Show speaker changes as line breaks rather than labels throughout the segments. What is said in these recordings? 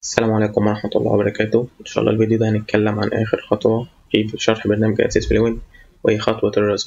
السلام عليكم ورحمة الله وبركاته إن شاء الله الفيديو ده هنتكلم عن آخر خطوة في شرح برنامج أسيس فلوينت وهي خطوة الرسم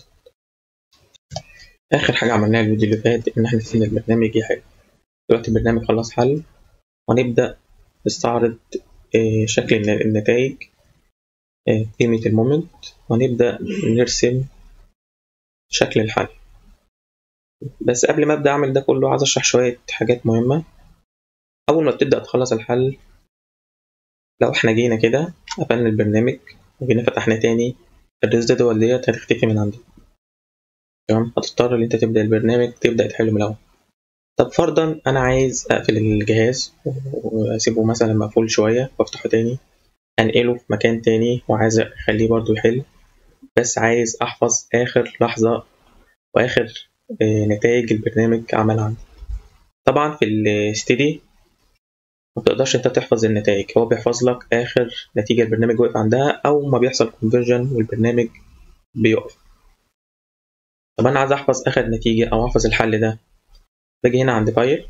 آخر حاجة عملناها الفيديو اللي فات إن إحنا نسينا البرنامج يحل دلوقتي البرنامج خلص حل وهنبدأ نستعرض آه، شكل النتائج آه، قيمة المومنت وهنبدأ نرسم شكل الحل بس قبل ما أبدأ أعمل ده كله عايز أشرح شوية حاجات مهمة أول ما بتبدأ تخلص الحل لو احنا جينا كده قفلنا البرنامج وجينا فتحنا تاني الريزيدوال ديت هتختفي من عندك تمام هتضطر ان انت تبدأ البرنامج تبدأ تحله من الأول طب فرضا أنا عايز أقفل الجهاز وأسيبه مثلا مقفول شوية وأفتحه تاني أنقله في مكان تاني وعايز أخليه برضو يحل بس عايز أحفظ آخر لحظة وآخر نتائج البرنامج عمل عندي طبعا في الستدي ما تقدرش انت تحفظ النتائج هو بيحفظ لك اخر نتيجه البرنامج وقف عندها او ما بيحصل كونفرجن والبرنامج بيقف طب انا عايز احفظ اخر نتيجه او احفظ الحل ده باجي هنا عند فايل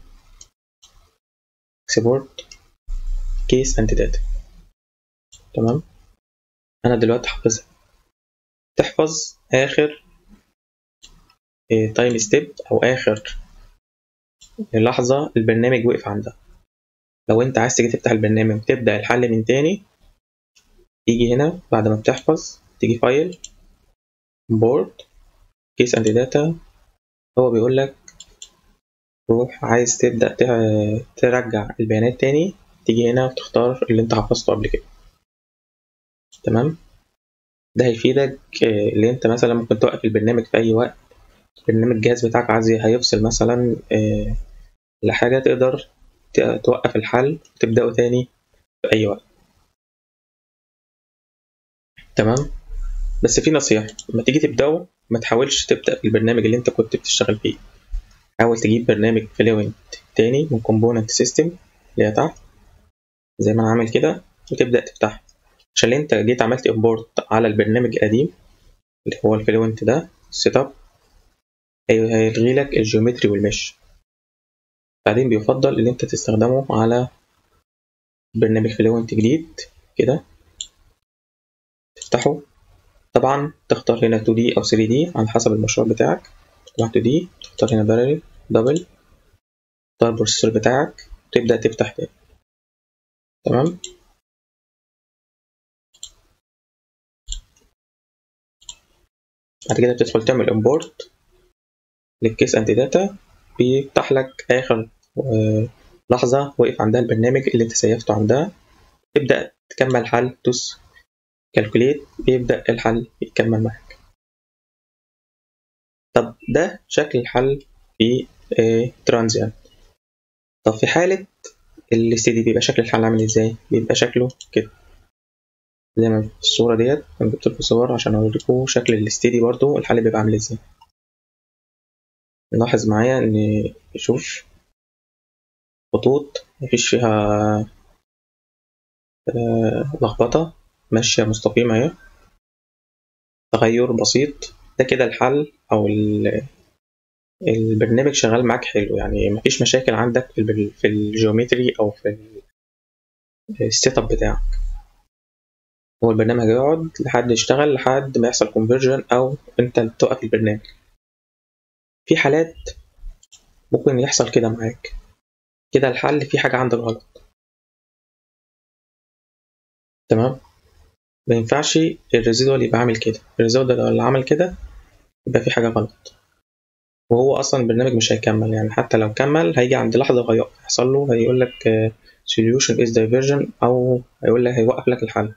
اكسبورت كيس اند داتا تمام انا دلوقتي حافظها تحفظ اخر تايم ستيب او اخر لحظه البرنامج وقف عندها لو انت عايز تيجي تفتح البرنامج وتبدأ الحل من تاني تيجي هنا بعد ما بتحفظ تيجي فايل بورد كيس اند داتا هو بيقول لك روح عايز تبدأ ترجع البيانات تاني تيجي هنا وتختار اللي انت حفظته قبل كده تمام ده هيفيدك اللي انت مثلا ممكن توقف البرنامج في اي وقت البرنامج الجهاز بتاعك عايز هيفصل مثلا لحاجة تقدر توقف الحل وتبدأه تاني في أي وقت تمام بس في نصيحة لما تيجي تبدأه ما تحاولش تبدأ بالبرنامج اللي انت كنت بتشتغل فيه حاول تجيب برنامج فلوينت تاني من كومبوننت سيستم اللي هي تحت زي ما انا عامل كده وتبدأ تفتحه عشان انت جيت عملت امبورت على البرنامج القديم اللي هو الفلوينت ده سيت اب هيلغي لك الجيومتري والمش بعدين بيفضل ان انت تستخدمه على برنامج فلوينت جديد كده تفتحه طبعا تختار هنا 2D او 3D على حسب المشروع بتاعك طبعا 2D تختار هنا بارل دبل تختار البروسيسور بتاعك وتبدأ تفتح تاني تمام بعد كده بتدخل تعمل امبورت للكيس انتي داتا بيفتح لك اخر لحظة وقف عندها البرنامج اللي انت سيفته عندها تبدأ تكمل حل دوس كالكوليت بيبدأ الحل يكمل معاك طب ده شكل الحل في ترانزيانت طب في حالة الستدي بيبقى شكل الحل عامل ازاي بيبقى شكله كده زي ما في الصورة ديت انا جبت لكم صور عشان اوريكم شكل الستدي برضو الحل بيبقى عامل ازاي نلاحظ معايا ان شوف خطوط مفيش فيها لخبطة ماشية مستقيمة اهي تغير بسيط ده كده الحل أو البرنامج شغال معاك حلو يعني مفيش مشاكل عندك في الجيومتري أو في السيت اب بتاعك هو البرنامج هيقعد لحد يشتغل لحد ما يحصل كونفرجن أو أنت توقف البرنامج في حالات ممكن يحصل كده معاك كده الحل في حاجة عندك غلط تمام ما ينفعش الريزيدوال يبقى عامل كده الريزيدوال اللي عمل كده يبقى في حاجة غلط وهو أصلا البرنامج مش هيكمل يعني حتى لو كمل هيجي عند لحظة وهيحصل له هيقول لك solution is diversion أو هيقول لك هيوقف لك الحل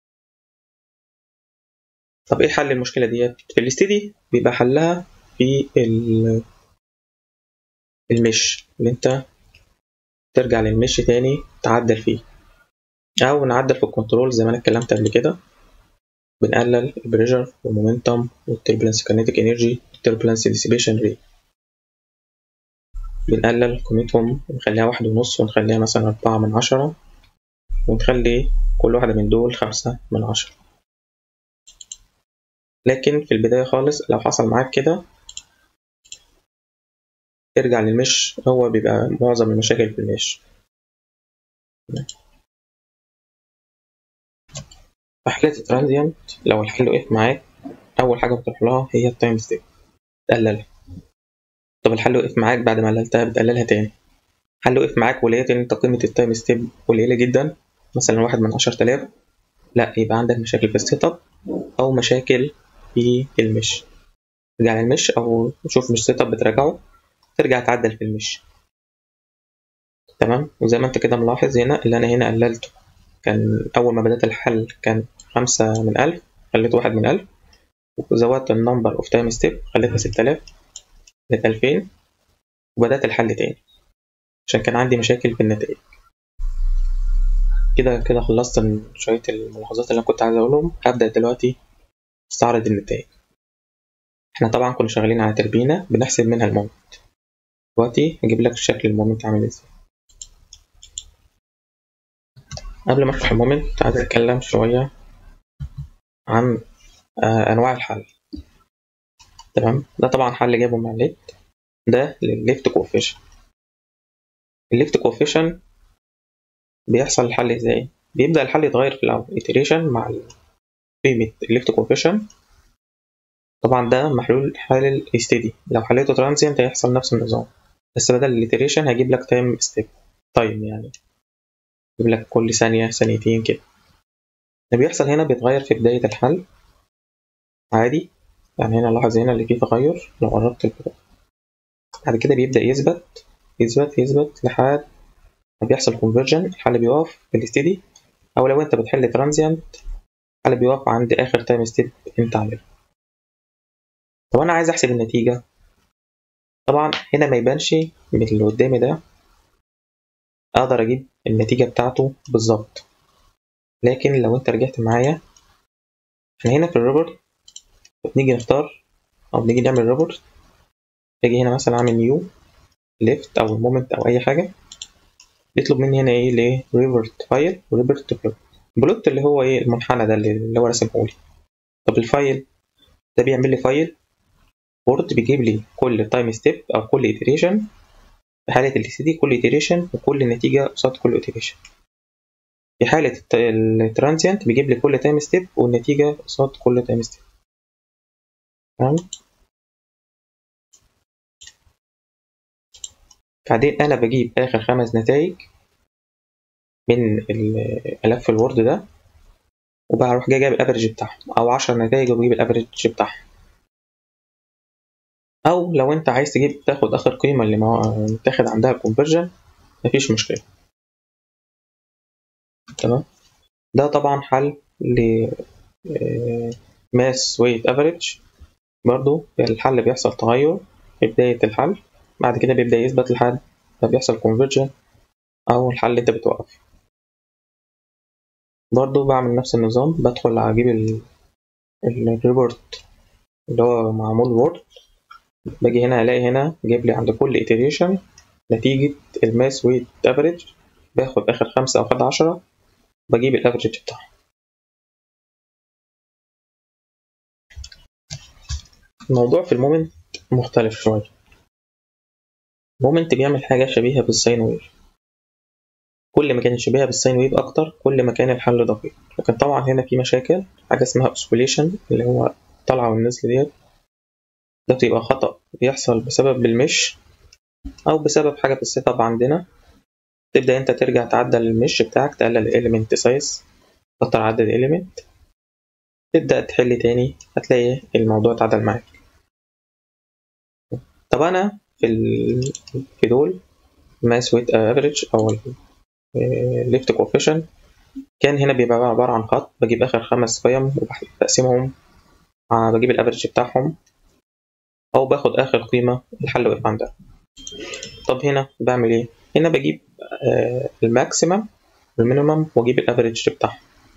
طب ايه حل المشكلة ديت في الاستدي بيبقى حلها في المش اللي انت ترجع للمش تاني تعدل فيه او نعدل في الكنترول زي ما انا اتكلمت قبل كده بنقلل البريشر والمومنتوم والتربلنس كينيتيك انرجي والتربلنس ديسيبيشن ريت بنقلل قيمتهم ونخليها واحد ونص ونخليها مثلا أربعة من عشرة ونخلي كل واحدة من دول خمسة من عشرة لكن في البداية خالص لو حصل معاك كده ارجع للمش هو بيبقى معظم المشاكل في المش في حالة الترانزيانت لو الحل وقف معاك أول حاجة بتروح لها هي التايم ستيب تقللها طب الحل وقف معاك بعد ما قللتها بتقللها تاني الحل وقف معاك ولقيت إن أنت قيمة التايم ستيب قليلة جدا مثلا واحد من عشرة آلاف لأ يبقى عندك مشاكل في السيت أب أو مشاكل في المش ترجع للمش أو تشوف مش سيت أب بتراجعه ترجع تعدل في المش تمام وزي ما انت كده ملاحظ هنا اللي انا هنا قللته كان اول ما بدأت الحل كان خمسة من ألف خليته واحد من ألف وزودت النمبر اوف تايم ستيب خليتها ستة آلاف بقت ألفين وبدأت الحل تاني عشان كان عندي مشاكل في النتائج كده كده خلصت شوية الملاحظات اللي أنا كنت عايز أقولهم هبدأ دلوقتي أستعرض النتائج احنا طبعا كنا شغالين على تربينة بنحسب منها المومنت دلوقتي هجيب لك شكل المومنت عامل ازاي قبل ما اشرح المومنت عايز اتكلم شوية عن آه انواع الحل تمام ده طبعا حل جايبه من النت ده للليفت كوفيشن الليفت كوفيشن بيحصل الحل ازاي بيبدأ الحل يتغير في الأول iteration مع قيمة الليفت كوفيشن طبعا ده محلول حل الاستدي لو حليته ترانزيانت هيحصل نفس النظام بس بدل الاتريشن هجيب لك تايم ستيب تايم يعني يجيب لك كل ثانية ثانيتين كده اللي بيحصل هنا بيتغير في بداية الحل عادي يعني هنا لاحظ هنا اللي فيه تغير لو قربت البداية بعد كده بيبدأ يثبت يثبت يثبت لحد ما بيحصل كونفرجن الحل بيقف في الاستدي أو لو أنت بتحل ترانزيانت الحل بيقف عند آخر تايم ستيب أنت عامله طب أنا عايز أحسب النتيجة طبعا هنا ما يبانش من اللي قدامي ده اقدر اجيب النتيجة بتاعته بالظبط لكن لو انت رجعت معايا احنا هنا في الروبوت بنيجي نختار او بنيجي نعمل روبوت اجي هنا مثلا اعمل نيو ليفت او المومنت او اي حاجة بيطلب مني هنا ايه ليه ريفرت فايل وريفرت بلوت بلوت اللي هو ايه المنحنى ده اللي هو رسمهولي طب الفايل ده بيعمل لي فايل وورد بيجيب لي كل تايم ستيب او كل iteration في حالة ال دي كل iteration وكل نتيجة قصاد كل iteration في حالة الترانزيانت بيجيب لي كل تايم ستيب والنتيجة قصاد كل تايم ستيب تمام بعدين أنا بجيب آخر خمس نتائج من الملف الوورد ده وبروح جاي جايب الافرج بتاعهم أو عشر نتائج وبجيب الافرج بتاعهم او لو انت عايز تجيب تاخد اخر قيمه اللي متاخد عندها الكونفرجن مفيش مشكله تمام ده طبعا حل ل ماس ويت افريج برضو الحل بيحصل تغير في بداية الحل بعد كده بيبدأ يثبت لحد ما بيحصل conversion أو الحل اللي أنت بتوقف برضو بعمل نفس النظام بدخل أجيب الريبورت اللي هو معمول وورد باجي هنا الاقي هنا جايب لي عند كل iteration نتيجة الماس ويت افريج باخد اخر خمسة او خد عشرة بجيب الافريج بتاعها الموضوع في المومنت مختلف شوية المومنت بيعمل حاجة شبيهة بالساين ويف كل ما كانت شبيهة بالساين ويف أكتر كل ما كان الحل دقيق لكن طبعا هنا في مشاكل حاجة اسمها اوسكوليشن اللي هو الطلعة والنزل ديت ده بيبقى خطأ بيحصل بسبب المش أو بسبب حاجة في السيت اب عندنا تبدأ أنت ترجع تعدل المش بتاعك تقلل الإيليمنت سايز تكتر عدد الإيليمنت تبدأ تحل تاني هتلاقي الموضوع اتعدل معاك طب أنا في ال... في دول ماس ويت افريج أو ليفت كوفيشن كان هنا بيبقى عبارة عن خط بجيب آخر خمس قيم وبقسمهم بجيب الافريج بتاعهم أو باخد آخر قيمة الحل واقف عندها طب هنا بعمل إيه؟ هنا بجيب آه الماكسيمم والمينيمم وأجيب الأفريج بتاعهم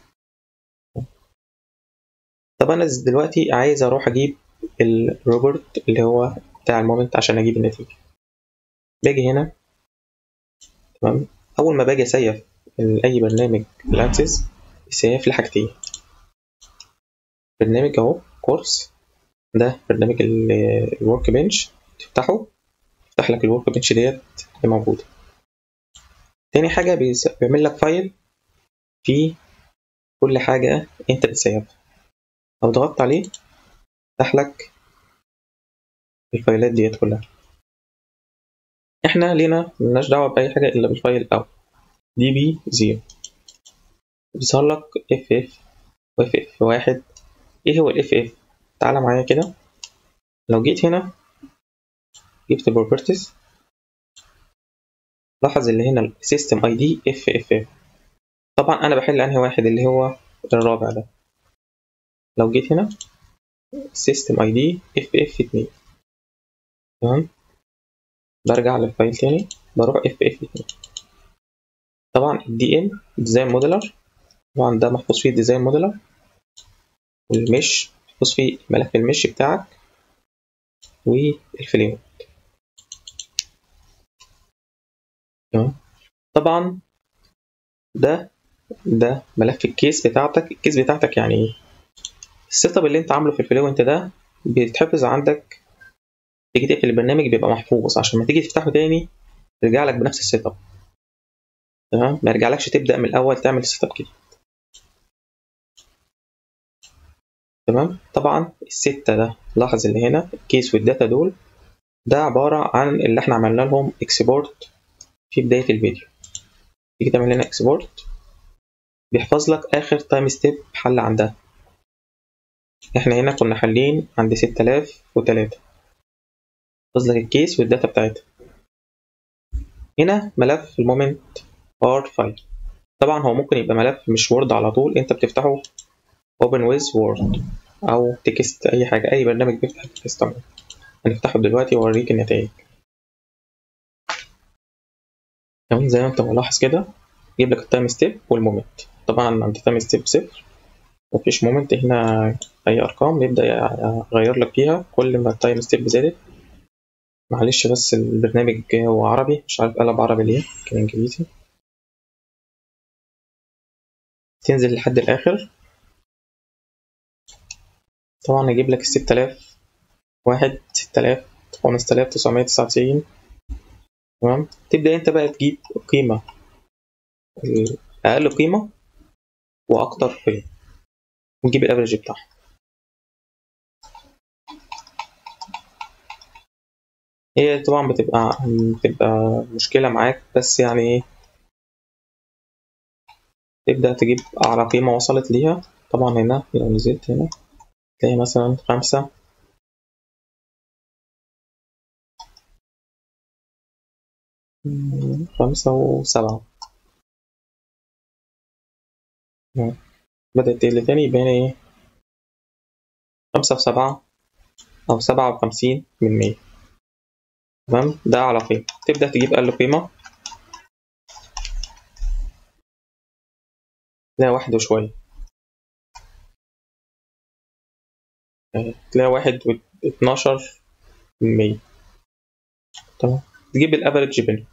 طب أنا دلوقتي عايز أروح أجيب الروبرت اللي هو بتاع المومنت عشان أجيب النتيجة باجي هنا تمام أول ما باجي أسيف أي برنامج الأنسيس يسيف لي حاجتين برنامج أهو كورس ده برنامج الورك بنش تفتحه يفتح لك الورك بنش ديت اللي موجودة تاني حاجة بيعمل لك فايل فيه كل حاجة انت بتسيبها لو ضغطت عليه فتح لك الفايلات ديت كلها احنا لينا ملناش دعوة بأي حاجة إلا بالفايل الأول دي بي زيرو بيظهر لك اف اف واف اف واحد ايه هو الاف اف تعالى معايا كده لو جيت هنا جبت بروبرتيز لاحظ اللي هنا السيستم اي دي اف اف اف طبعا انا بحل انهي واحد اللي هو الرابع ده لو جيت هنا سيستم اي دي اف اف اتنين تمام برجع للفايل تاني بروح اف اف اتنين طبعا الدي ام ديزاين موديلر طبعا ده محفوظ فيه ديزاين موديلر والمش محفوظ فيه ملف المش بتاعك والفليم تمام طبعا ده ده ملف الكيس بتاعتك الكيس بتاعتك يعني ايه السيت اب اللي انت عامله في الفلوينت ده بيتحفظ عندك تيجي تقفل البرنامج بيبقى محفوظ عشان ما تيجي تفتحه تاني يرجع لك بنفس السيت اب تمام ما يرجعلكش تبدا من الاول تعمل السيت اب جديد تمام طبعا الستة ده لاحظ اللي هنا الكيس والداتا دول ده عبارة عن اللي احنا عملنا لهم اكسبورت في بداية الفيديو تيجي تعمل هنا اكسبورت بيحفظ لك آخر تايم ستيب حل عندها احنا هنا كنا حالين عند ستة آلاف وتلاتة يحفظ لك الكيس والداتا بتاعتها هنا ملف المومنت ار فايل طبعا هو ممكن يبقى ملف مش وورد على طول انت بتفتحه open with word او تكست اي حاجه اي برنامج بيفتح التكست عموما هنفتحه دلوقتي واوريك النتائج كمان زي ما انت ملاحظ كده يجيب لك التايم ستيب والمومنت طبعا عند تايم ستيب صفر مفيش مومنت هنا اي ارقام يبدا يغير لك فيها كل ما التايم ستيب زادت معلش بس البرنامج هو عربي مش عارف قلب عربي ليه كان انجليزي تنزل لحد الاخر طبعا يجيب لك الستة آلاف واحد ستة آلاف خمسة آلاف تسعمية تسعة وتسعين تمام تبدأ أنت بقى تجيب قيمة أقل قيمة وأكتر قيمة وتجيب الأفريج بتاعها هي طبعا بتبقى بتبقى مشكلة معاك بس يعني ايه تبدأ تجيب أعلى قيمة وصلت ليها طبعا هنا لو نزلت هنا تلاقي مثلا خمسة خمسة وسبعة بدأت تقل تاني يبقى ايه خمسة وسبعة أو سبعة وخمسين من مية تمام ده على قيمة تبدأ تجيب أقل قيمة تلاقي واحد وشوية تلاقي واحد واتناشر من مية تمام تجيب الأفريج بينهم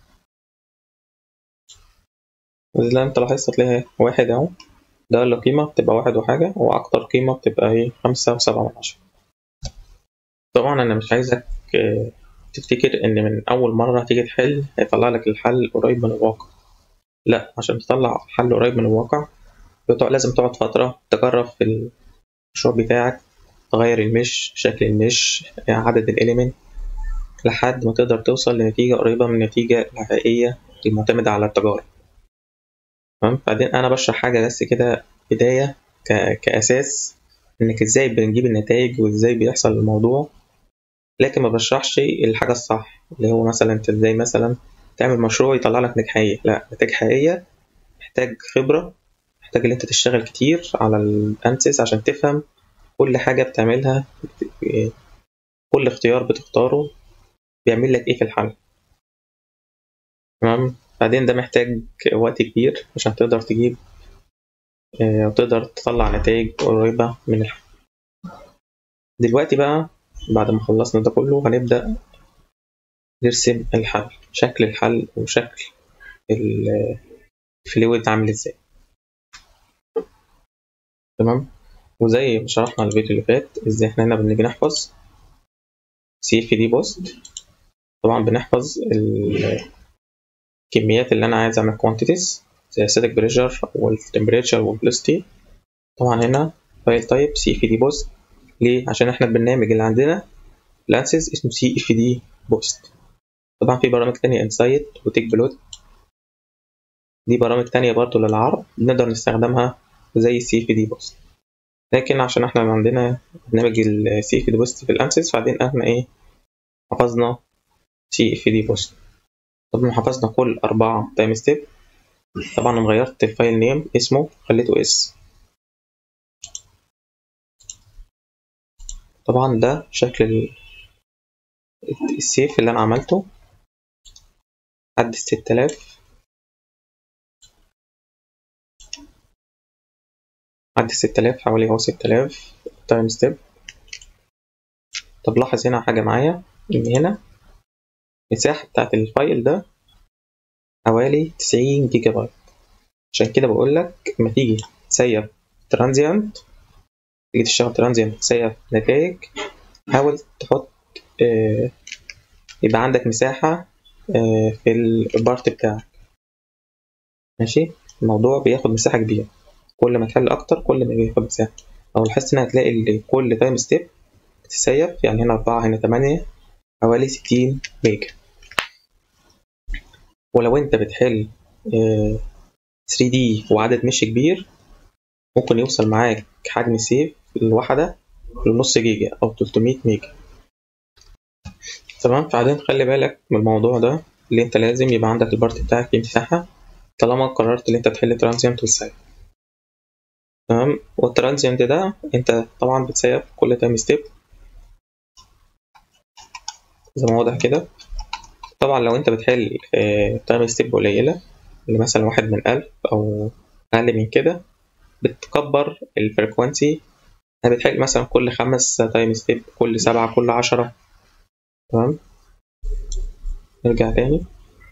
زي ما انت لاحظت هتلاقيها واحد اهو ده أقل قيمة بتبقى واحد وحاجة وأكتر قيمة بتبقى ايه خمسة وسبعة من عشرة طبعا أنا مش عايزك تفتكر إن من أول مرة هتيجي تحل هيطلع لك الحل قريب من الواقع لأ عشان تطلع حل قريب من الواقع لازم تقعد فترة تجرب في المشروع بتاعك تغير المش شكل المش عدد الإليمنت لحد ما تقدر توصل لنتيجة قريبة من النتيجة الحقيقية المعتمدة على التجارب تمام بعدين أنا بشرح حاجة بس كده بداية ك... كأساس إنك إزاي بنجيب النتائج وإزاي بيحصل الموضوع لكن ما بشرحش الحاجة الصح اللي هو مثلا أنت إزاي مثلا تعمل مشروع يطلع لك نتيجة حقيقية لا نتائج حقيقية محتاج خبرة محتاج إن أنت تشتغل كتير على الأنسيس عشان تفهم كل حاجة بتعملها كل اختيار بتختاره بيعمل لك ايه في الحل تمام بعدين ده محتاج وقت كبير عشان تقدر تجيب وتقدر تطلع نتائج قريبة من الحل دلوقتي بقى بعد ما خلصنا ده كله هنبدأ نرسم الحل شكل الحل وشكل الفلويد عامل ازاي تمام وزي ما شرحنا الفيديو اللي فات ازاي احنا هنا بنيجي نحفظ سي اف دي بوست طبعا بنحفظ الكميات اللي انا عايز اعمل كوانتيتيز زي الستاتيك بريشر والتمبريتشر والفلوسيتي طبعا هنا فايل تايب سي اف دي بوست ليه عشان احنا البرنامج اللي عندنا الانسيس اسمه سي اف دي بوست طبعا في برامج تانية انسايت وتيك بلوت دي برامج تانية برضو للعرض نقدر نستخدمها زي السي اف دي بوست لكن عشان احنا عندنا برنامج السي اف دي بوست في الانسيس فبعدين احنا ايه حفظنا سي اف دي بوست طبعا حفظنا كل أربعة تايم ستيب طبعا انا غيرت الفايل نيم اسمه خليته اس طبعا ده شكل السيف اللي انا عملته عد ستة آلاف عد ستة آلاف حوالي اهو ستة آلاف تايم ستيب طب لاحظ هنا حاجة معايا إن هنا المساحة بتاعت الفايل ده حوالي تسعين جيجا بايت عشان كده بقول لك لما تيجي تسيب ترانزيانت تيجي تشتغل ترانزيانت تسيب نتائج حاول تحط آه يبقى عندك مساحة آه في البارت بتاعك ماشي الموضوع بياخد مساحة كبيرة كل ما تحل أكتر كل ما بياخد مساحة لو لاحظت إن هتلاقي كل تايم ستيب بتسيب يعني هنا أربعة هنا تمانية حوالي ستين ميجا ولو انت بتحل 3D وعدد مش كبير ممكن يوصل معاك حجم السيف الواحدة لنص جيجا أو 300 ميجا تمام بعدين خلي بالك من الموضوع ده اللي انت لازم يبقى عندك البارت بتاعك فيه مساحة طالما قررت ان انت تحل ترانزيانت والسيف تمام والترانزيانت ده انت طبعا بتسيب كل تايم ستيب زي ما واضح كده طبعا لو انت بتحل تايم ستيب قليلة اللي مثلا واحد من ألف أو أقل من كده بتكبر الفريكوانسي بتحل مثلا كل خمس تايم ستيب كل سبعة كل عشرة تمام نرجع تاني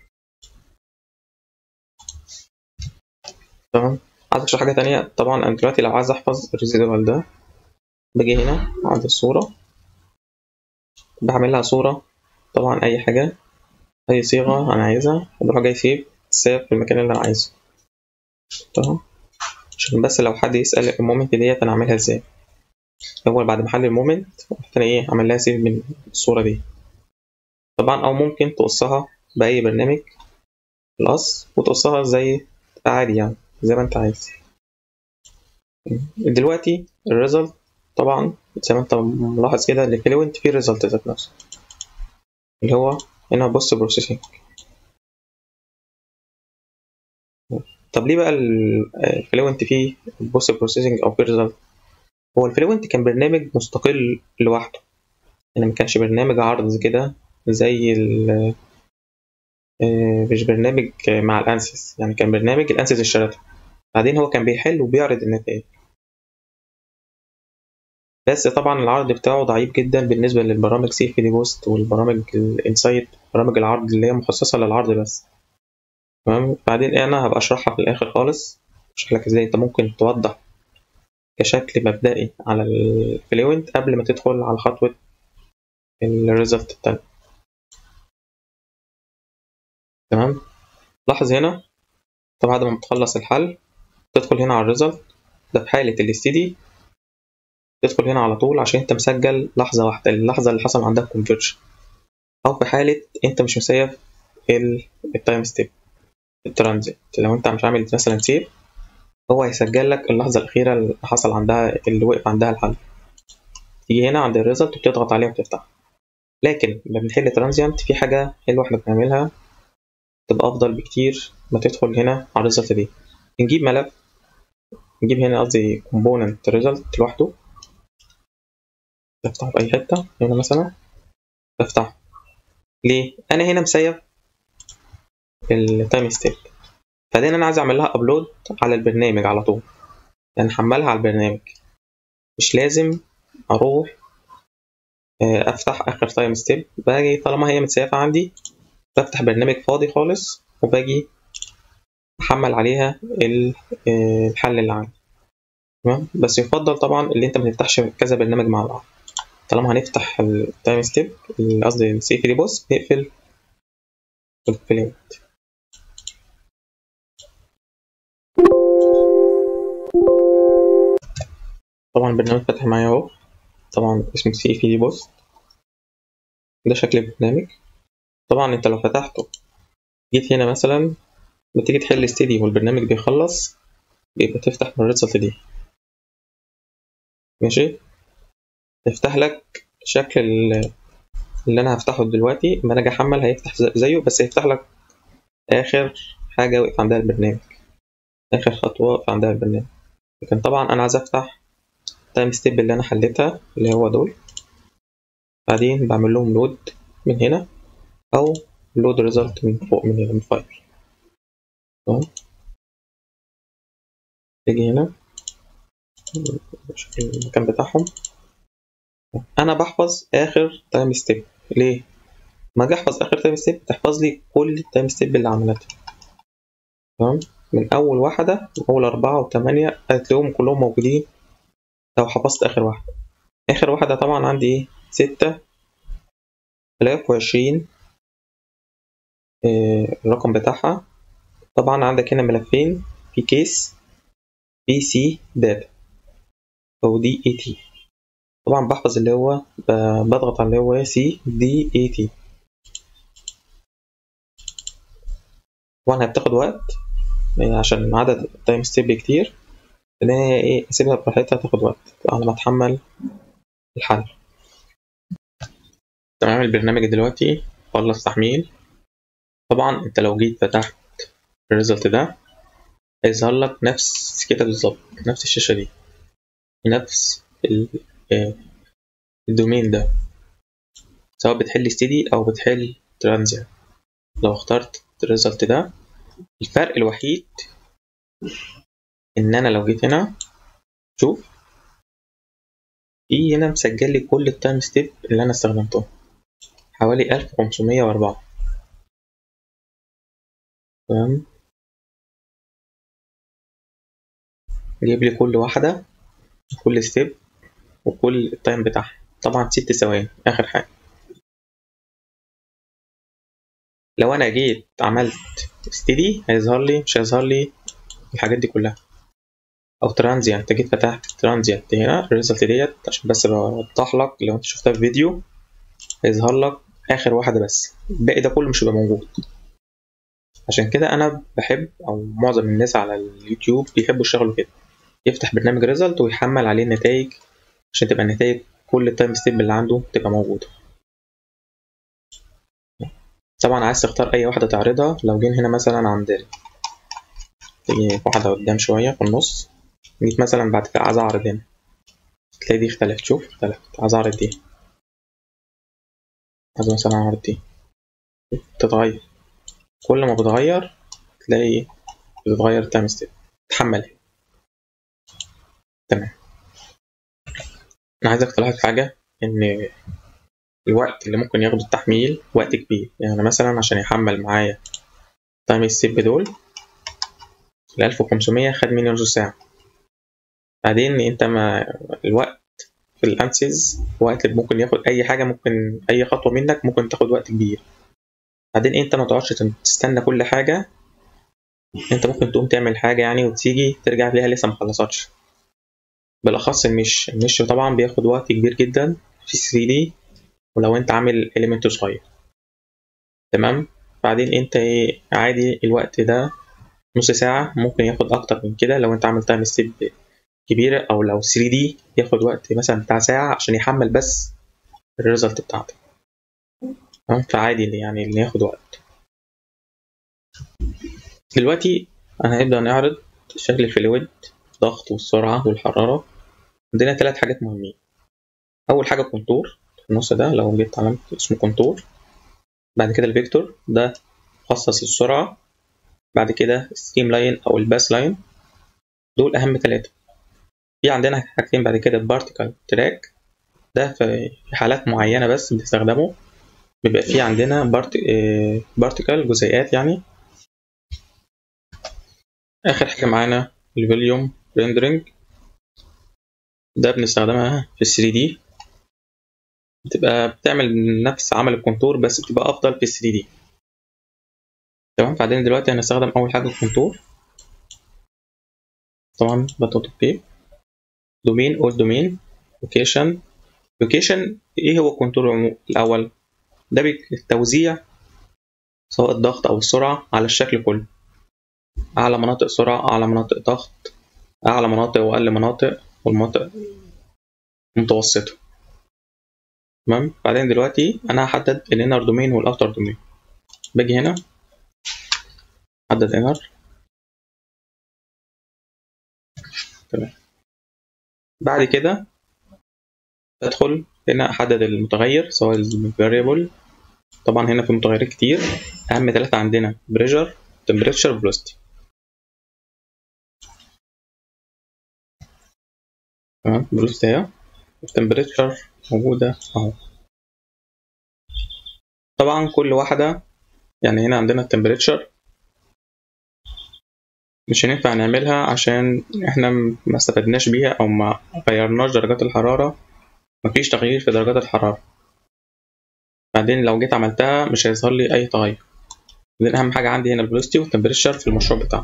تمام عايز اشرح حاجة تانية طبعا أنا دلوقتي لو عايز أحفظ الريزيدوال ده باجي هنا عند الصورة بعمل لها صورة طبعا أي حاجة أي صيغة أنا عايزها وبروح جاي سيف سيف في المكان اللي أنا عايزه تمام عشان بس لو حد يسأل المومنت ديت أنا أعملها إزاي أول بعد ما أحل المومنت أنا إيه أعمل لها سيف من الصورة دي طبعا أو ممكن تقصها بأي برنامج القص وتقصها زي عادي يعني زي ما أنت عايز دلوقتي الريزلت طبعا زي ما أنت ملاحظ كده الفلوينت فيه ريزلت ذات نفسه اللي هو هنا بص بروسيسنج طب ليه بقى الفلوينت فيه بص بروسيسنج او في ريزلت هو الفلوينت كان برنامج مستقل لوحده يعني ما كانش برنامج عرض كده زي ال مش برنامج مع الانسيس يعني كان برنامج الانسيس اشترته بعدين هو كان بيحل وبيعرض النتائج بس طبعا العرض بتاعه ضعيف جدا بالنسبة للبرامج سي في دي بوست والبرامج الانسايت برامج العرض اللي هي مخصصة للعرض بس تمام بعدين انا هبقى اشرحها في الاخر خالص اشرح لك ازاي انت ممكن توضح كشكل مبدئي على الفلوينت قبل ما تدخل على خطوة الريزلت التاني تمام لاحظ هنا طبعا بعد ما بتخلص الحل تدخل هنا على الريزلت ده في حالة الاستدي تدخل هنا على طول عشان انت مسجل لحظة واحدة اللحظة اللي حصل عندها كونفرجن أو في حالة انت مش مسيف التايم ستيب الترانزيت لو انت مش عامل مثلا سيف هو هيسجل لك اللحظة الأخيرة اللي حصل عندها اللي وقف عندها الحل تيجي هنا عند الريزلت وبتضغط عليها وتفتح لكن لما بنحل ترانزيانت في حاجة حلوة احنا بنعملها تبقى أفضل بكتير ما تدخل هنا على الريزلت دي نجيب ملف نجيب هنا قصدي كومبوننت ريزلت لوحده بفتحه في أي حتة هنا مثلا بفتحه ليه؟ أنا هنا مسيف التايم ستيب بعدين أنا عايز أعمل لها أبلود على البرنامج على طول يعني أحملها على البرنامج مش لازم أروح أفتح آخر تايم ستيب باجي طالما هي متسيفة عندي بفتح برنامج فاضي خالص وباجي أحمل عليها الحل اللي عندي تمام بس يفضل طبعا اللي انت ما تفتحش كذا برنامج مع بعض طالما هنفتح التايم ستيب قصدي السي في بوس نقفل الفليمت طبعا البرنامج فتح معايا اهو طبعا اسمه سي في دي بوست ده شكل البرنامج طبعا انت لو فتحته جيت هنا مثلا بتيجي تحل ستيدي والبرنامج بيخلص بيبقى تفتح من الريزلت دي ماشي يفتح لك شكل اللي انا هفتحه دلوقتي لما انا اجي احمل هيفتح زيه بس هيفتح لك اخر حاجه وقف عندها البرنامج اخر خطوه وقف عندها البرنامج لكن طبعا انا عايز افتح تايم ستيب اللي انا حليتها اللي هو دول بعدين بعمل لهم لود من هنا او لود ريزلت من فوق من هنا من فايل تمام تيجي هنا المكان بتاعهم انا بحفظ اخر تايم ستيب ليه ما اجي احفظ اخر تايم ستيب تحفظ لي كل التايم ستيب اللي عملتها تمام من اول واحده من اول اربعه وثمانيه هتلاقيهم كلهم موجودين لو حفظت اخر واحده اخر واحده طبعا عندي ايه ستة آلاف وعشرين الرقم بتاعها طبعا عندك هنا ملفين في كيس بي سي داتا او دي اي تي طبعا بحفظ اللي هو بضغط على اللي هو سي دي اي تي طبعا هي بتاخد وقت عشان عدد تايم ستيب كتير لان هي ايه اسيبها براحتها تاخد وقت على ما اتحمل الحل تمام البرنامج دلوقتي خلص تحميل طبعا انت لو جيت فتحت الريزلت ده هيظهر لك نفس كده بالظبط نفس الشاشة دي نفس الدومين ده سواء بتحل ستيدي او بتحل ترانزيت لو اخترت الريزلت ده الفرق الوحيد ان انا لو جيت هنا شوف في هنا مسجل لي كل التايم ستيب اللي انا استخدمته حوالي ألف خمسمية وأربعة تمام جايب لي كل واحدة كل ستيب وكل التايم بتاعها طبعا ست ثواني آخر حاجة لو أنا جيت عملت ستيدي هيظهر لي مش هيظهر لي الحاجات دي كلها أو ترانزيانت جيت فتحت ترانزيانت هنا الريزلت ديت عشان بس بوضح لك لو أنت شفتها في فيديو هيظهر لك آخر واحدة بس الباقي ده كله مش هيبقى موجود عشان كده أنا بحب أو معظم الناس على اليوتيوب بيحبوا يشتغلوا كده يفتح برنامج ريزلت ويحمل عليه النتائج عشان تبقى النتائج كل التايم ستيب اللي عنده تبقى موجودة طبعا عايز تختار أي واحدة تعرضها لو جينا هنا مثلا عند تيجي واحدة قدام شوية في النص جيت مثلا بعد كده عايز أعرض هنا تلاقي دي اختلفت شوف اختلفت عايز أعرض دي عايز مثلا أعرض دي تتغير كل ما بتغير تلاقي بتتغير التايم ستيب تحمل تمام انا عايزك تلاحظ حاجة ان الوقت اللي ممكن ياخده التحميل وقت كبير يعني مثلا عشان يحمل معايا تايم ستيب دول ال 1500 خد مني نص ساعة بعدين انت ما الوقت في الانسيز وقت اللي ممكن ياخد اي حاجة ممكن اي خطوة منك ممكن تاخد وقت كبير بعدين انت ما تقعدش تستنى كل حاجة انت ممكن تقوم تعمل حاجة يعني وتيجي ترجع ليها لسه مخلصتش بالاخص المش المش طبعا بياخد وقت كبير جدا في 3 دي ولو انت عامل اليمنت صغير تمام بعدين انت ايه عادي الوقت ده نص ساعة ممكن ياخد اكتر من كده لو انت عامل تايم ستيب كبيرة او لو 3 دي ياخد وقت مثلا بتاع ساعة عشان يحمل بس الريزلت بتاعتك تمام فعادي يعني اللي ياخد وقت دلوقتي هنبدأ نعرض شكل الفلويد الضغط والسرعة والحرارة عندنا ثلاث حاجات مهمين أول حاجة كونتور في النص ده لو جبت علامة اسمه كونتور بعد كده الفيكتور ده مخصص للسرعة بعد كده ستريم لاين أو الباس لاين دول أهم ثلاثة في عندنا حاجتين بعد كده بارتيكل تراك ده في حالات معينة بس بنستخدمه بيبقى فيه عندنا بارتيكل جزيئات يعني آخر حاجة معانا الفوليوم ريندرنج ده بنستخدمها في 3 دي بتبقى بتعمل نفس عمل الكونتور بس بتبقى أفضل في 3 دي تمام بعدين دلوقتي هنستخدم أول حاجة الكونتور طبعا بضغط اوكي دومين اول دومين لوكيشن لوكيشن ايه هو الكنترول الاول ده التوزيع سواء الضغط او السرعه على الشكل كله اعلى مناطق سرعه اعلى مناطق ضغط اعلى مناطق واقل مناطق والمناطق متوسطه تمام بعدين دلوقتي انا هحدد الانر دومين والاوتر دومين باجي هنا احدد انر تمام بعد كده ادخل هنا احدد المتغير سواء الفاريبل طبعا هنا في متغيرات كتير اهم ثلاثة عندنا بريشر تمبريتشر فيلوسيتي تمام فيلوسيتي اهي التمبريتشر موجودة اهو طبعا كل واحدة يعني هنا عندنا التمبريتشر مش هينفع نعملها عشان احنا ما استفدناش بيها او ما غيرناش درجات الحرارة مفيش تغيير في درجات الحرارة بعدين لو جيت عملتها مش هيظهر لي اي تغير بعدين اهم حاجة عندي هنا الفيلوسيتي والتمبريتشر في المشروع بتاعنا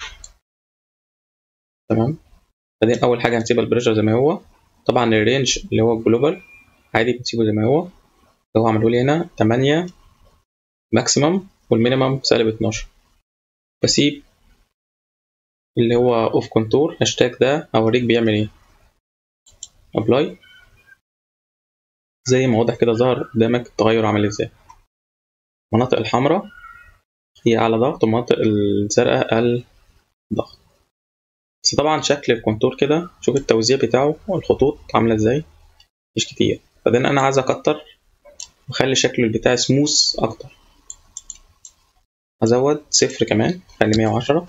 تمام بعدين اول حاجة هنسيب البريشر زي ما هو طبعا الرينج اللي هو الجلوبال عادي بنسيبه زي ما هو اللي هو عمله لي هنا 8 ماكسيمم والمينيمم سالب 12 بسيب اللي هو اوف كونتور هاشتاج ده اوريك بيعمل ايه ابلاي زي ما واضح كده ظهر قدامك التغير عامل ازاي المناطق الحمراء هي اعلى ضغط والمناطق الزرقاء اقل ضغط بس طبعا شكل الكونتور كده شوف التوزيع بتاعه والخطوط عاملة ازاي مش كتير بعدين انا عايز اكتر واخلي شكل البتاع سموث اكتر ازود صفر كمان خلي مية وعشرة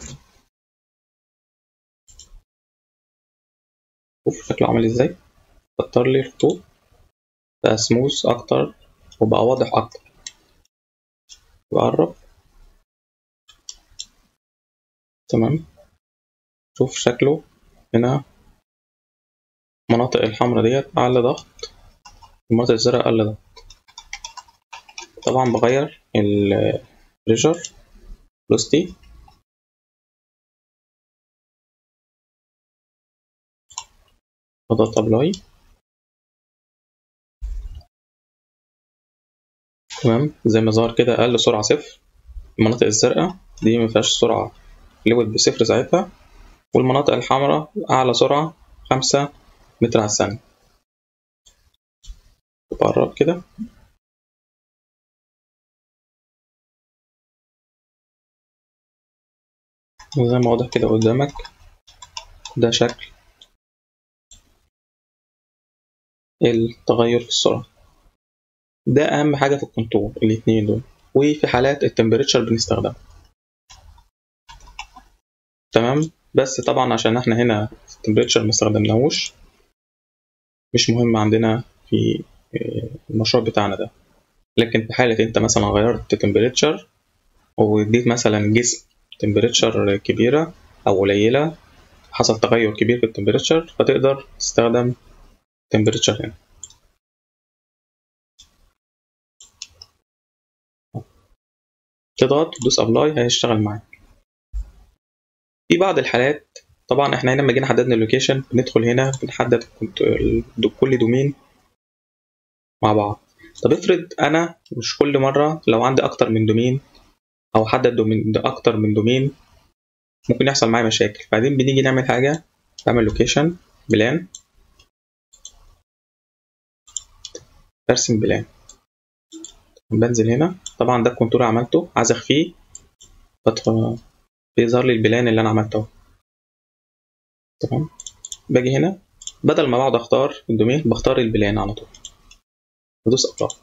شوف شكله عامل ازاي كتر لي الخطوط بقى سموث اكتر وبقى واضح اكتر بقرب تمام شوف شكله هنا المناطق الحمراء ديت أعلى ضغط المناطق الزرقاء أقل ضغط طبعا بغير البريشر فلوستي بضغط أبلاي تمام زي ما ظهر كده أقل سرعة صفر المناطق الزرقاء دي مفيهاش سرعة فلويد بصفر ساعتها والمناطق الحمراء أعلى سرعة خمسة متر على الثانية بقرب كده وزي ما واضح كده قدامك ده شكل التغير في السرعة ده أهم حاجة في الكنترول الاتنين دول وفي حالات التمبريتشر بنستخدمها تمام بس طبعا عشان احنا هنا في التمبريتشر مستخدمناهوش مش مهم عندنا في المشروع بتاعنا ده لكن في حالة انت مثلا غيرت تمبريتشر واديت مثلا جسم تمبريتشر كبيرة أو قليلة حصل تغير كبير في التمبريتشر فتقدر تستخدم تمبريتشر هنا تضغط وتدوس ابلاي هيشتغل معاك في بعض الحالات طبعا احنا هنا لما جينا حددنا اللوكيشن بندخل هنا بنحدد كل دومين مع بعض طب افرض انا مش كل مرة لو عندي اكتر من دومين او حدد دومين اكتر من دومين ممكن يحصل معايا مشاكل بعدين بنيجي نعمل حاجة بعمل لوكيشن بلان برسم بلان بنزل هنا طبعا ده الكونتور عملته عايز اخفيه بدخل بيظهر لي البلان اللي انا عملته تمام باجي هنا بدل ما بقعد اختار الدومين بختار البلان على طول بدوس ابلاي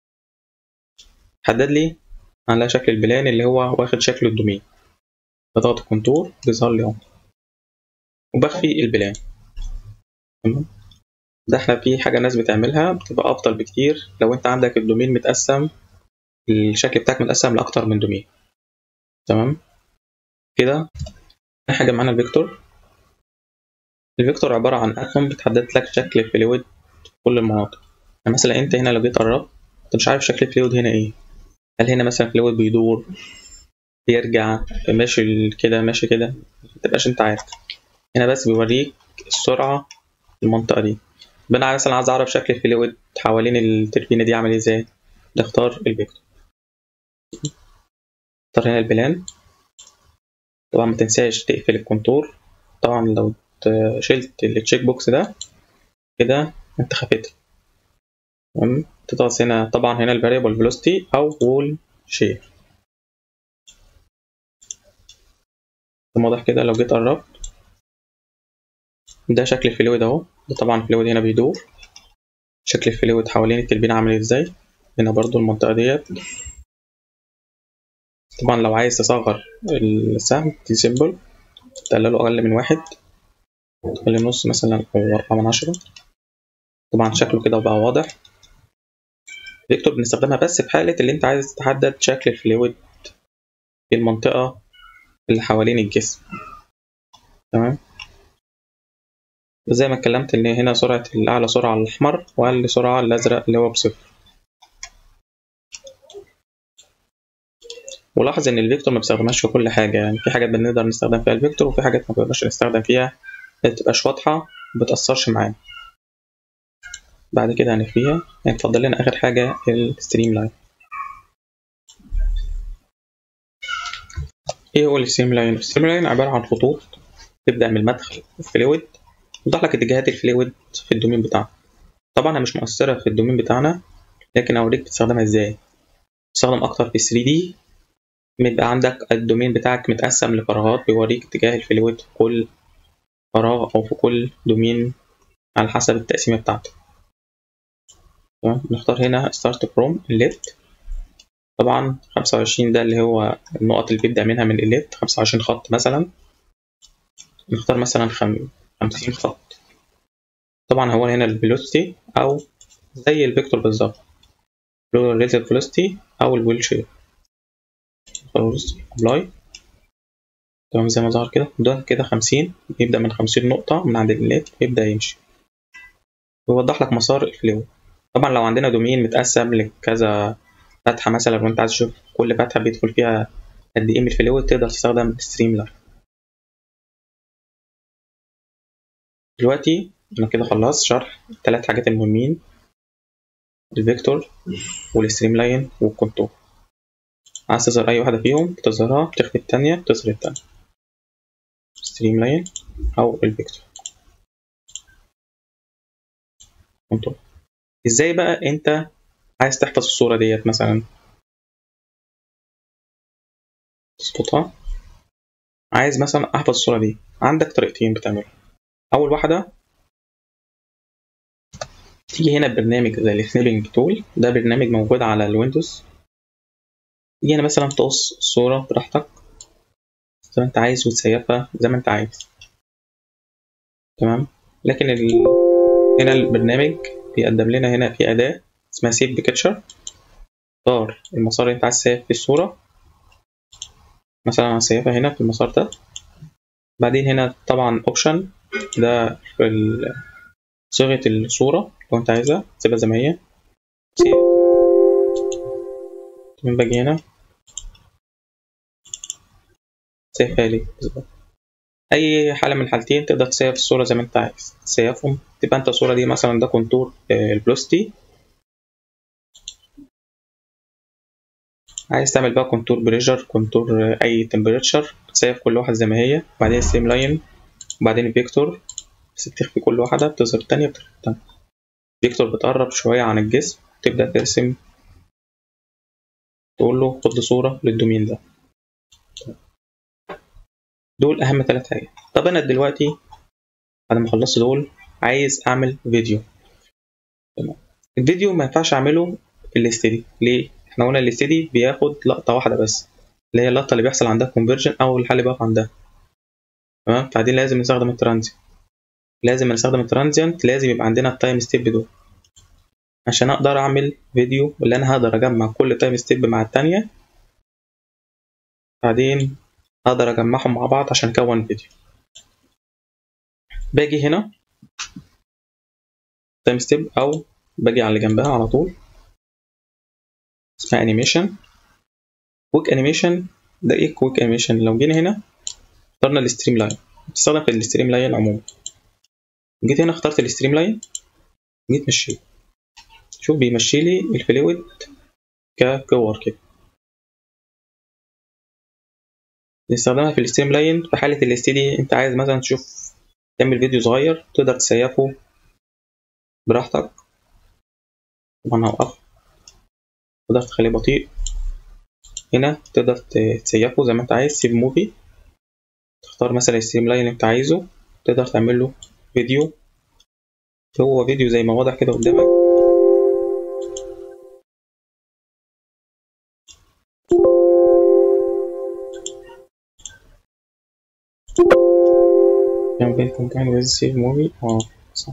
حدد لي على شكل البلان اللي هو واخد شكل الدومين بضغط الكونتور بيظهر لي اهو وبخفي البلان تمام ده احنا في حاجة الناس بتعملها بتبقى أفضل بكتير لو أنت عندك الدومين متقسم الشكل بتاعك متقسم لأكتر من دومين تمام كده حاجة معانا الفيكتور الفيكتور عبارة عن أسهم بتحدد لك شكل الفلويد في كل المناطق يعني مثلا أنت هنا لو جيت قربت أنت مش عارف شكل الفلويد هنا إيه هل هنا مثلا الفلويد بيدور بيرجع ماشي كده ماشي كده متبقاش أنت عارف هنا بس بيوريك السرعة المنطقة دي يبقى أنا مثلا عايز أعرف شكل الفلويد حوالين التربينة دي عامل ازاي نختار الفيكتور اختار هنا البلان طبعا ما تنساش تقفل الكونتور طبعا لو شلت التشيك بوكس ده كده انت خفيت تمام تضغط هنا طبعا هنا الفاريبل فيلوسيتي او وول شير واضح كده لو جيت قربت ده شكل الفلويد اهو ده طبعا الفلويد هنا بيدور شكل الفلويد حوالين التربينة عامل ازاي هنا برضو المنطقة ديت طبعا لو عايز تصغر السهم دي سيمبل تقلله أقل من واحد تخلي نص مثلا أو أربعة من عشرة طبعا شكله كده بقى واضح فيكتور بنستخدمها بس في حالة اللي أنت عايز تحدد شكل الفلويد في المنطقة اللي حوالين الجسم تمام زي ما اتكلمت إن هنا سرعة الأعلى سرعة الأحمر وأقل سرعة الأزرق اللي هو بصفر ولاحظ ان الفيكتور ما بيستخدمهاش في كل حاجه يعني في حاجات بنقدر نستخدم فيها الفيكتور وفي حاجات ما بنقدرش نستخدم فيها ما بتبقاش واضحه ما بتاثرش معانا بعد كده هنخفيها هيتفضل لنا اخر حاجه الستريم لاين ايه هو الستريم لاين الستريم لاين عباره عن خطوط تبدا من المدخل الفلويد توضح لك اتجاهات الفلويد في الدومين بتاعنا طبعا هي مش مؤثره في الدومين بتاعنا لكن اوريك بتستخدمها ازاي بتستخدم اكتر في 3 دي بيبقى عندك الدومين بتاعك متقسم لفراغات بيوريك اتجاه الفلويد في كل فراغ أو في كل دومين على حسب التقسيمة بتاعته تمام نختار هنا start from left طبعا خمسة وعشرين ده اللي هو النقط اللي بيبدأ منها من الليفت خمسة وعشرين خط مثلا نختار مثلا خمسين خط طبعا هو هنا الفيلوسيتي أو زي الفيكتور بالظبط relative velocity أو الويل شير خلاص ابلاي تمام زي ما ظهر كده ده كده خمسين يبدأ من خمسين نقطة من عند الليت يبدأ يمشي ويوضح لك مسار الفلو طبعا لو عندنا دومين متقسم لكذا فتحة مثلا وانت عايز تشوف كل فتحة بيدخل فيها قد ايه من الفلو تقدر تستخدم ستريم لاين دلوقتي انا كده خلصت شرح الثلاث حاجات المهمين الفيكتور والستريم لاين والكونتور عايز تظهر أي واحدة فيهم بتظهرها بتخفي التانية بتظهر التانية ستريم لاين أو الفيكتور كنترول ازاي بقى انت عايز تحفظ الصورة ديت مثلا تظبطها عايز مثلا احفظ الصورة دي عندك طريقتين بتعملها أول واحدة تيجي هنا ببرنامج زي السنيبنج تول ده برنامج موجود على الويندوز تيجي هنا مثلا تقص الصورة براحتك زي ما انت عايز وتسيفها زي ما انت عايز تمام لكن ال... هنا البرنامج بيقدم لنا هنا في أداة اسمها سيف بيكتشر اختار المسار اللي انت عايز تسيف في الصورة مثلا هسيفها هنا في المسار ده بعدين هنا طبعا اوبشن ده في صيغة الصورة لو انت عايزها تسيبها زي ما هي سيف تمام باجي هنا سيفها لي بالظبط اي حالة من الحالتين تقدر تسيف الصورة زي ما انت عايز تسيفهم تبقى انت الصورة دي مثلا ده كونتور البلوستي عايز تعمل بقى كونتور بريشر كونتور اي تمبريتشر تسيف كل واحد زي ما هي وبعدين ستريم لاين وبعدين فيكتور بس بتخفي كل واحدة بتظهر التانية بتخفي التانية فيكتور بتقرب شوية عن الجسم تبدأ ترسم تقول له خد لي صورة للدومين ده دول أهم تلات حاجات طب أنا دلوقتي بعد ما خلصت دول عايز أعمل فيديو تمام الفيديو ما ينفعش أعمله في الاستدي ليه؟ احنا قلنا الاستدي بياخد لقطة واحدة بس اللي هي اللقطة اللي بيحصل عندها كونفرجن أو الحل بيقف عندها تمام فدي لازم نستخدم الترانزيت لازم نستخدم الترانزيانت لازم يبقى عندنا التايم ستيب دول عشان اقدر اعمل فيديو اللي انا هقدر اجمع كل تايم ستيب مع التانية بعدين اقدر اجمعهم مع بعض عشان اكون فيديو باجي هنا تايم ستيب او باجي على اللي جنبها على طول اسمها انيميشن كويك انيميشن ده ايه كويك انيميشن لو جينا هنا اخترنا الستريم لاين بتستخدم في الستريم لاين عموما جيت هنا اخترت الستريم لاين جيت مشي شوف بيمشي لي الفلويد ككور كده نستخدمها في الستريم لاين في حالة الاستدي انت عايز مثلا تشوف تعمل فيديو صغير تقدر تسيفه براحتك طبعا هوقف تقدر تخليه بطيء هنا تقدر تسيفه زي ما انت عايز سيف موفي تختار مثلا الستريم لاين اللي انت عايزه تقدر تعمل له فيديو هو فيديو زي ما واضح كده قدامك campaign combined with save movie اه صح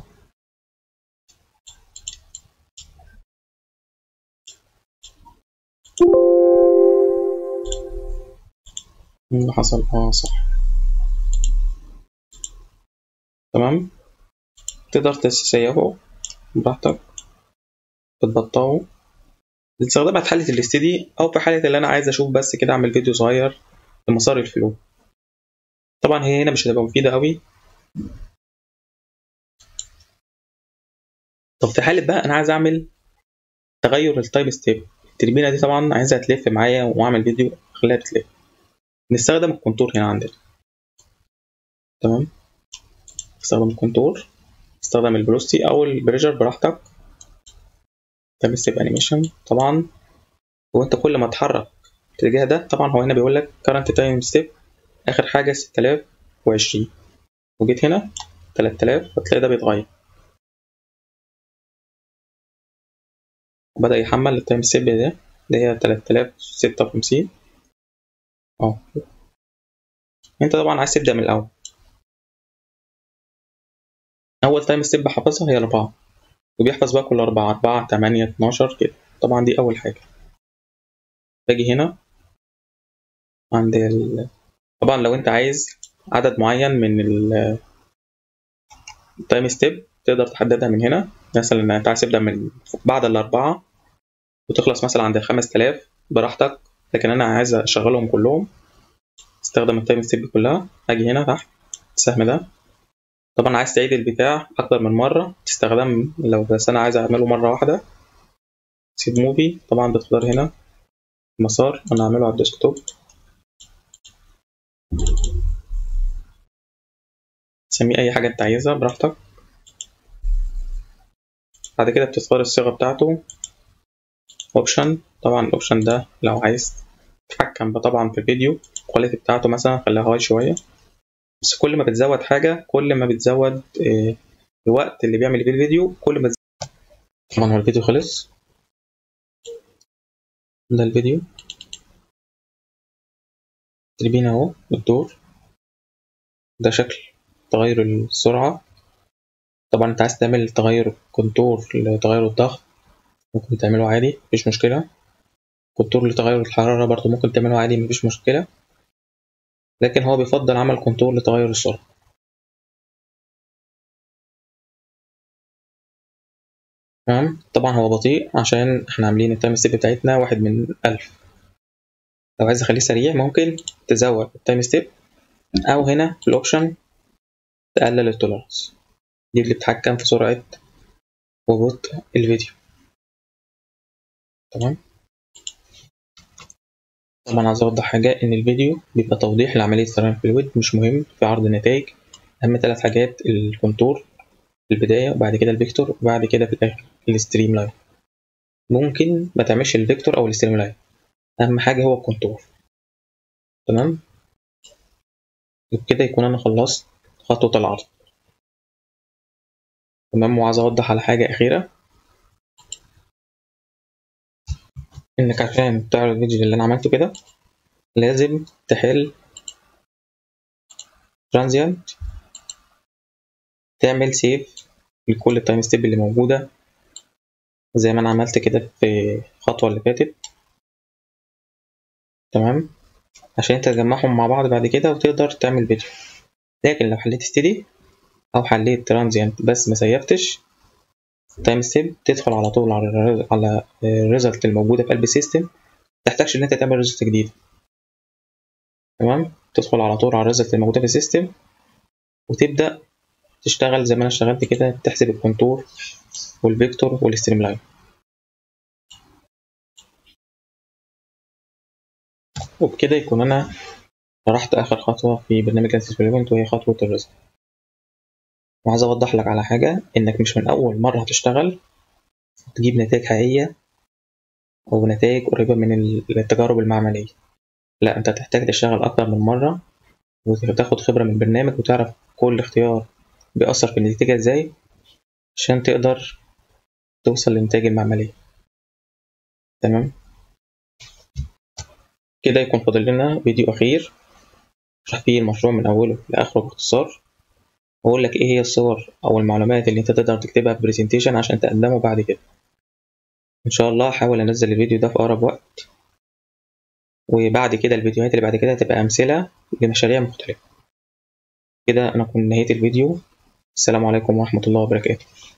اللي حصل اه صح تمام تقدر تسيبه براحتك بتبطئه بتستخدمها في حالة الاستدي أو في حالة اللي أنا عايز أشوف بس كده أعمل فيديو صغير لمسار الفلو طبعا هي هنا مش هتبقى مفيدة أوي طب في حالة بقى أنا عايز أعمل تغير التايم ستيب التربينة دي طبعا عايزها تلف معايا وأعمل فيديو أخليها تلف نستخدم الكونتور هنا عندنا تمام استخدم الكونتور استخدم البروستي أو البريجر براحتك تايم ستيب أنيميشن طبعا وأنت كل ما تحرك الاتجاه ده طبعا هو هنا بيقول لك current time step آخر حاجة 6020 وجيت هنا 3000 هتلاقي ده بيتغير بدأ يحمل التايم ستيب ده اللي هي 3056 اه انت طبعا عايز تبدأ من الأول أول تايم ستيب حافظها هي أربعة وبيحفظ بقى كل أربعة أربعة تمانية اتناشر كده طبعا دي أول حاجة باجي هنا عند ال... طبعا لو انت عايز عدد معين من التايم ستيب تقدر تحددها من هنا مثلا انت عايز تبدأ من بعد الأربعة وتخلص مثلا عند الخمس تلاف براحتك لكن أنا عايز أشغلهم كلهم استخدم التايم ستيب كلها أجي هنا تحت السهم ده طبعا عايز تعيد البتاع أكتر من مرة تستخدم لو بس أنا عايز أعمله مرة واحدة سيب موفي طبعا بتختار هنا مسار أنا أعمله على الديسكتوب سميه أي حاجة أنت عايزها براحتك بعد كده بتختار الصيغة بتاعته اوبشن طبعا الاوبشن ده لو عايز تتحكم طبعا في الفيديو الكواليتي بتاعته مثلا خليها هاي شوية بس كل ما بتزود حاجة كل ما بتزود إيه الوقت اللي بيعمل فيه الفيديو كل ما تزود. طبعا هو الفيديو خلص ده الفيديو تربين اهو الدور ده شكل تغير السرعة طبعا انت عايز تعمل تغير كونتور لتغير الضغط ممكن تعمله عادي مفيش مشكلة كونتور لتغير الحرارة برضه ممكن تعمله عادي مفيش مشكلة لكن هو بيفضل عمل كونتور لتغير السرعة تمام طبعا هو بطيء عشان احنا عاملين التايم ستيب بتاعتنا واحد من ألف لو عايز اخليه سريع ممكن تزود التايم ستيب او هنا في الاوبشن تقلل التولرانس دي اللي بتتحكم في سرعة وبطء الفيديو تمام طبعا عايز اوضح حاجة ان الفيديو بيبقى توضيح لعملية سرعة في الويب مش مهم في عرض النتائج اهم ثلاث حاجات الكونتور في البداية وبعد كده الفيكتور وبعد كده في الاخر الستريم لاين ممكن ما تعملش الفيكتور او الستريم لاين اهم حاجة هو الكونتور تمام وبكده يكون انا خلصت خطوة العرض تمام وعايز اوضح على حاجة اخيرة انك عشان تعرض الفيديو اللي انا عملته كده لازم تحل ترانزيانت تعمل سيف لكل التايم ستيب اللي موجودة زي ما انا عملت كده في الخطوة اللي فاتت تمام عشان تجمعهم مع بعض بعد كده وتقدر تعمل فيديو لكن لو حليت ستيدي او حليت ترانزيانت بس ما سيفتش تايم ستيب تدخل على طول على على الريزلت الموجوده في قلب السيستم متحتاجش ان انت تعمل ريزلت جديد تمام تدخل على طول على الريزلت الموجوده في السيستم وتبدا تشتغل زي ما انا اشتغلت كده تحسب الكونتور والفيكتور والستريم لاين وبكده يكون انا شرحت اخر خطوه في برنامج الانسيسمنت وهي خطوه الرسم وعايز اوضح لك على حاجه انك مش من اول مره هتشتغل تجيب نتائج حقيقيه او نتائج قريبه من التجارب المعمليه لا انت هتحتاج تشتغل اكتر من مره وتاخد خبره من البرنامج وتعرف كل اختيار بيأثر في النتيجة ازاي عشان تقدر توصل للنتائج المعملية تمام كده يكون فاضل لنا فيديو أخير أشرح فيه المشروع من أوله لآخره باختصار وأقول لك إيه هي الصور أو المعلومات اللي أنت تقدر تكتبها في بريزنتيشن عشان تقدمه بعد كده إن شاء الله هحاول أنزل الفيديو ده في أقرب وقت وبعد كده الفيديوهات اللي بعد كده هتبقى أمثلة لمشاريع مختلفة كده أنا كنت نهاية الفيديو السلام عليكم ورحمة الله وبركاته